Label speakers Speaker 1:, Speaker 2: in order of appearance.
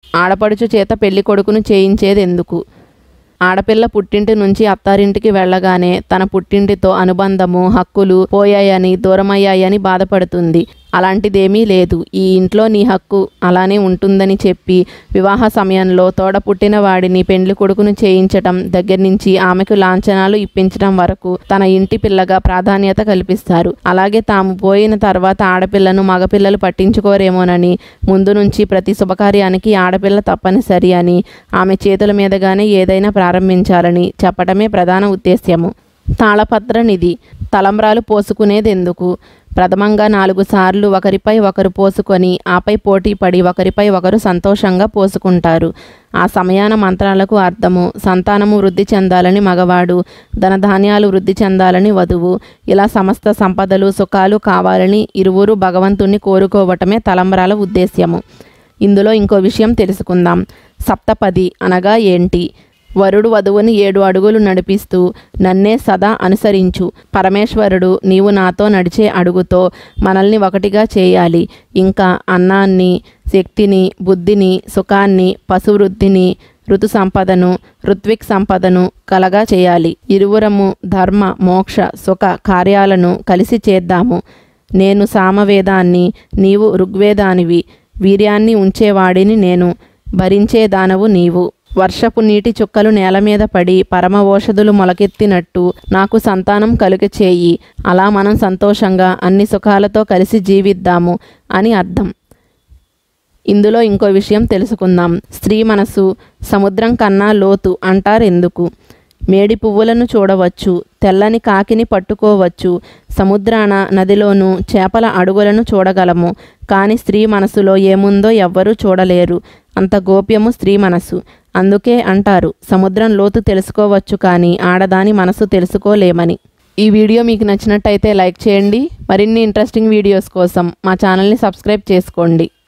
Speaker 1: ఆడపడుచు చేత పెళ్లి కొడుకును చేయించేది ఎందుకు ఆడపిల్ల పుట్టింటి నుంచి అత్తారింటికి వెళ్ళగానే తన పుట్టింటితో అనుబంధము హక్కులు పోయాయని దూరమయ్యాయని బాధపడుతుంది అలాంటిదేమీ లేదు ఈ ఇంట్లో నీ హక్కు అలానే ఉంటుందని చెప్పి వివాహ సమయంలో తోడ పుట్టిన వాడిని పెండ్లి కొడుకును చేయించటం దగ్గర నుంచి ఆమెకు లాంఛనాలు ఇప్పించడం వరకు తన ఇంటి పిల్లగా ప్రాధాన్యత కల్పిస్తారు అలాగే తాము పోయిన తర్వాత ఆడపిల్లను మగపిల్లలు పట్టించుకోరేమోనని ముందు నుంచి ప్రతి శుభకార్యానికి ఆడపిల్ల తప్పనిసరి అని ఆమె చేతుల మీదుగానే ఏదైనా ప్రారంభించాలని చెప్పటమే ప్రధాన ఉద్దేశ్యము తాళపత్ర నిధి తలంబ్రాలు పోసుకునేది ఎందుకు ప్రథమంగా నాలుగు సార్లు ఒకరిపై ఒకరు పోసుకొని ఆపై పోటీ పడి ఒకరిపై ఒకరు సంతోషంగా పోసుకుంటారు ఆ సమయాన మంత్రాలకు అర్థము సంతానము వృద్ధి చెందాలని మగవాడు ధనధాన్యాలు వృద్ధి చెందాలని వధువు ఇలా సమస్త సంపదలు సుఖాలు కావాలని ఇరువురు భగవంతుణ్ణి కోరుకోవటమే తలంబ్రాల ఉద్దేశ్యము ఇందులో ఇంకో విషయం తెలుసుకుందాం సప్తపది అనగా ఏంటి వరుడు వధువుని ఏడు అడుగులు నడిపిస్తూ నన్నే సదా అనుసరించు పరమేశ్వరుడు నీవు నాతో నడిచే అడుగుతో మనల్ని ఒకటిగా చేయాలి ఇంకా అన్నాన్ని శక్తిని బుద్ధిని సుఖాన్ని పశువృద్ధిని ఋతు సంపదను ఋత్విక్ సంపదను కలగా చేయాలి ఇరువురము ధర్మ మోక్ష సుఖ కార్యాలను కలిసి చేద్దాము నేను సామవేదాన్ని నీవు ఋగ్వేదానివి వీర్యాన్ని ఉంచేవాడిని నేను భరించే దానవు నీవు వర్షపు నీటి చుక్కలు నేల మీద పడి పరమ ఓషధులు మొలకెత్తినట్టు నాకు సంతానం కలుగ చేయి అలా మనం సంతోషంగా అన్ని సుఖాలతో కలిసి జీవిద్దాము అని అర్థం ఇందులో ఇంకో విషయం తెలుసుకుందాం స్త్రీ మనసు సముద్రం కన్నా లోతు అంటారు ఎందుకు మేడి పువ్వులను చూడవచ్చు తెల్లని కాకిని పట్టుకోవచ్చు సముద్రాన నదిలోనూ చేపల అడుగులను చూడగలము కానీ స్త్రీ మనసులో ఏముందో ఎవ్వరూ చూడలేరు అంత గోప్యము స్త్రీ మనసు అందుకే అంటారు సముద్రం లోతు తెలుసుకోవచ్చు కానీ ఆడదాని మనసు తెలుసుకోలేమని ఈ వీడియో మీకు నచ్చినట్టయితే లైక్ చేయండి మరిన్ని ఇంట్రెస్టింగ్ వీడియోస్ కోసం మా ఛానల్ని సబ్స్క్రైబ్ చేసుకోండి